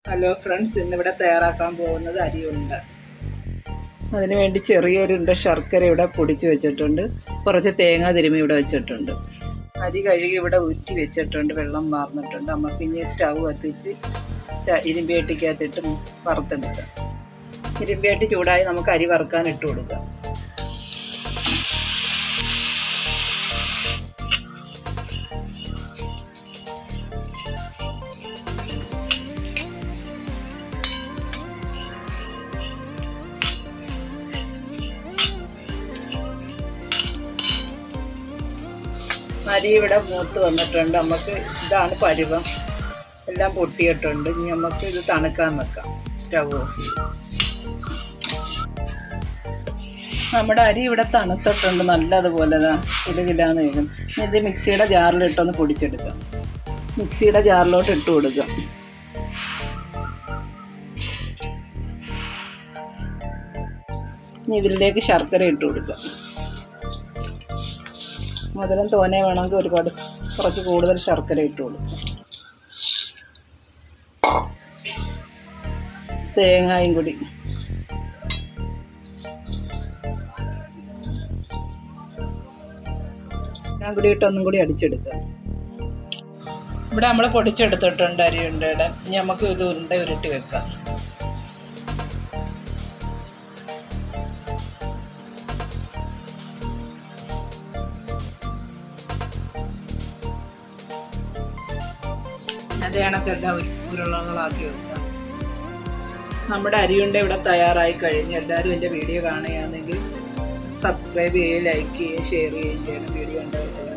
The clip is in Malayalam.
ഹലോ ഫ്രണ്ട്സ് ഇന്നിവിടെ തയ്യാറാക്കാൻ പോകുന്നത് അരിയുണ്ട അതിന് വേണ്ടി ചെറിയൊരു ഉണ്ട ശർക്കര ഇവിടെ പൊടിച്ച് വെച്ചിട്ടുണ്ട് കുറച്ച് തേങ്ങ തിരുമ്മി ഇവിടെ വെച്ചിട്ടുണ്ട് അരി കഴുകി ഇവിടെ ഊറ്റി വെച്ചിട്ടുണ്ട് വെള്ളം വാർന്നിട്ടുണ്ട് നമുക്ക് ഇനി സ്റ്റൗ കത്തിച്ച് ച- ഇരുമ്പിയട്ടിക്കകത്തിട്ട് വറുത്തെടുക്കാം ഇരുമ്പിയട്ടി ചൂടായി നമുക്ക് അരി വറുക്കാൻ ഇട്ട് കൊടുക്കാം അരി ഇവിടെ മൂത്ത് വന്നിട്ടുണ്ട് നമുക്ക് ഇതാണ് പരുവം എല്ലാം പൊട്ടിയിട്ടുണ്ട് ഇനി നമുക്ക് ഇത് തണുക്കാൻ വെക്കാം സ്റ്റൗ ഓഫ് ചെയ്ത് നമ്മുടെ അരി ഇവിടെ തണുത്തിട്ടുണ്ട് നല്ലതുപോലെ കിലുകിലാന്ന് വരും ഇനി ഇത് മിക്സിയുടെ ജാറിലിട്ടൊന്ന് പൊടിച്ചെടുക്കാം മിക്സിയുടെ ജാറിലോട്ട് ഇട്ട് കൊടുക്കാം ഇനി ഇതിലേക്ക് ശർക്കര ഇട്ട് കൊടുക്കാം മധുരം തോനെ വേണമെങ്കിൽ ഒരുപാട് കുറച്ച് കൂടുതൽ ശർക്കര ഇട്ട് കൊടുക്കും തേങ്ങായും കൂടി ഞാൻ കൂടി ഇട്ട് ഒന്നും കൂടി അടിച്ചെടുക്കാം ഇവിടെ നമ്മൾ പൊടിച്ചെടുത്തിട്ടുണ്ട് അരി ഉണ്ടയുടെ ഇനി നമുക്ക് ഇത് ഉരുണ്ട ഉരുട്ടി വെക്കാം അത് കണക്കെല്ലാം ഉരുളകളാക്കി വെക്കാം നമ്മുടെ അരിയുണ്ട ഇവിടെ തയ്യാറായി കഴിഞ്ഞ് എല്ലാവരും എൻ്റെ വീഡിയോ കാണുകയാണെങ്കിൽ സബ്സ്ക്രൈബ് ചെയ്യുകയും ലൈക്ക് ചെയ്യുകയും ഷെയർ ചെയ്യുകയും ചെയ്യണം വീഡിയോ ഉണ്ടായിട്ട്